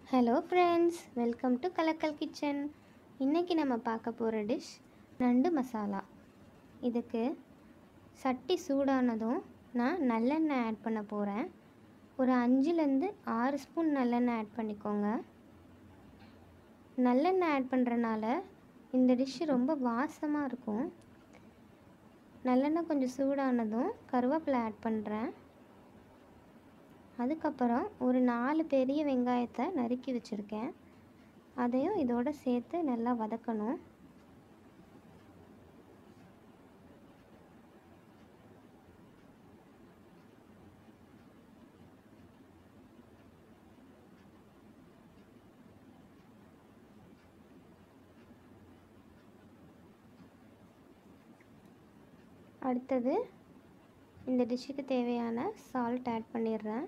hello friends welcome to Kalakkal kitchen இன்றைக்கி நம்ம பார்க்க போகிற டிஷ் நண்டு மசாலா இதுக்கு சட்டி சூடானதும் நான் நல்லெண்ணெய் ஆட் பண்ண போகிறேன் ஒரு அஞ்சுலேருந்து ஆறு ஸ்பூன் நல்லெண்ணெய் ஆட் பண்ணிக்கோங்க நல்லெண்ணெய் ஆட் பண்ணுறனால இந்த டிஷ்ஷு ரொம்ப வாசமாக இருக்கும் நல்லெண்ணெய் கொஞ்சம் சூடானதும் கருவேப்பிலை ஆட் பண்ணுறேன் அதுக்கப்புறம் ஒரு நாலு பெரிய வெங்காயத்தை நறுக்கி வச்சுருக்கேன் அதையும் இதோட சேர்த்து நல்லா வதக்கணும் அடுத்தது இந்த டிஷ்ஷுக்கு தேவையான சால்ட் ஆட் பண்ணிடுறேன்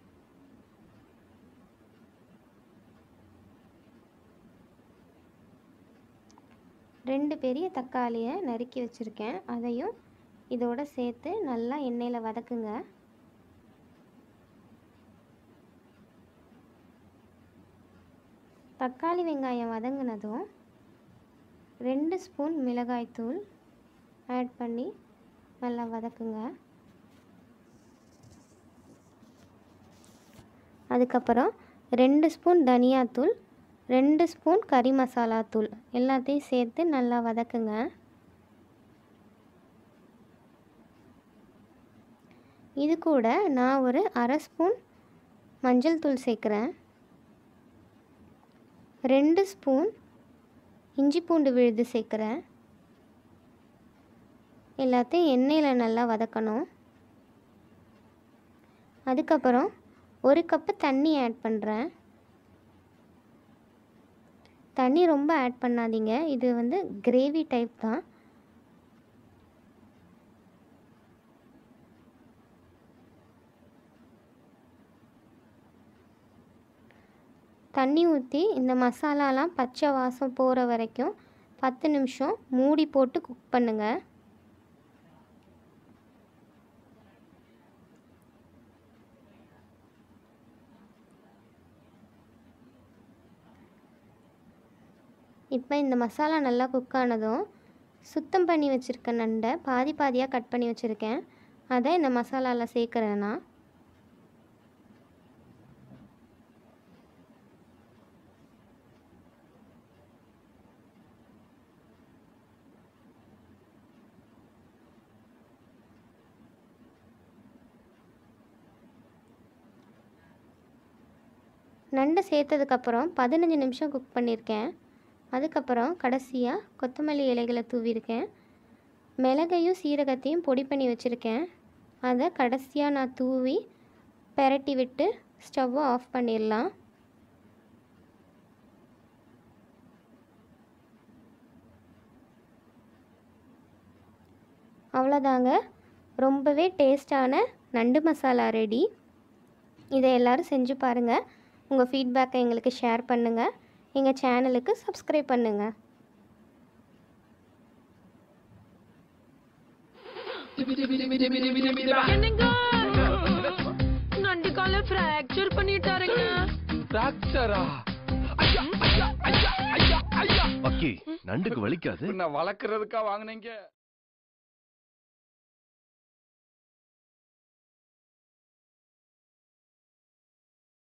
ரெண்டு பெரிய தக்காளியை நறுக்கி வச்சுருக்கேன் அதையும் இதோட சேர்த்து நல்லா எண்ணெயில் வதக்குங்க தக்காளி வெங்காயம் வதங்கினதும் ரெண்டு ஸ்பூன் மிளகாய்த்தூள் ஆட் பண்ணி நல்லா வதக்குங்க அதுக்கப்புறம் ரெண்டு ஸ்பூன் தனியாத்தூள் ரெண்டு ஸ்பூன் கறி மசாலா தூள் எல்லாத்தையும் சேர்த்து நல்லா வதக்குங்க இது கூட நான் ஒரு அரை ஸ்பூன் மஞ்சள் தூள் சேர்க்குறேன் ரெண்டு ஸ்பூன் இஞ்சி பூண்டு விழுது சேர்க்குறேன் எல்லாத்தையும் எண்ணெயில் நல்லா வதக்கணும் அதுக்கப்புறம் ஒரு கப்பு தண்ணி ஆட் பண்ணுறேன் தண்ணி ரொம்ப ஆட் பண்ணாதீங்க இது வந்து கிரேவி டைப் தான் தண்ணி ஊற்றி இந்த மசாலாலாம் பச்சை வாசம் போகிற வரைக்கும் பத்து நிமிஷம் மூடி போட்டு குக் பண்ணுங்கள் இப்போ இந்த மசாலா நல்லா குக் ஆனதும் சுத்தம் பண்ணி வச்சுருக்க நண்டை பாதி பாதியாக கட் பண்ணி வச்சுருக்கேன் அதை இந்த மசாலாவில் சேர்க்குறேன் நான் நண்டை சேர்த்ததுக்கப்புறம் பதினஞ்சு நிமிஷம் குக் பண்ணியிருக்கேன் அதுக்கப்புறம் கடைசியாக கொத்தமல்லி இலைகளை தூவியிருக்கேன் மிளகையும் சீரகத்தையும் பொடி பண்ணி வச்சுருக்கேன் அதை கடைசியாக நான் தூவி பெரட்டி விட்டு ஸ்டவ்வை ஆஃப் பண்ணிடலாம் அவ்வளோதாங்க ரொம்பவே டேஸ்டான நண்டு மசாலா ரெடி இதை எல்லோரும் செஞ்சு பாருங்கள் உங்கள் ஃபீட்பேக்கை எங்களுக்கு ஷேர் பண்ணுங்கள் எங்கள் சேனலுக்கு சப்ஸ்கிரைப் பண்ணுங்கள் என்னங்க நண்டு கால ஃப்ராக்சர் பண்ணிட்டாருங்க ஃப்ராக்சரா ஐயா ஐயா ஐயா ஐயா ஐயா பக்கி நண்டுக்கு வலிக்காது நான் வளர்க்கறதுக்கா வாங்குனீங்க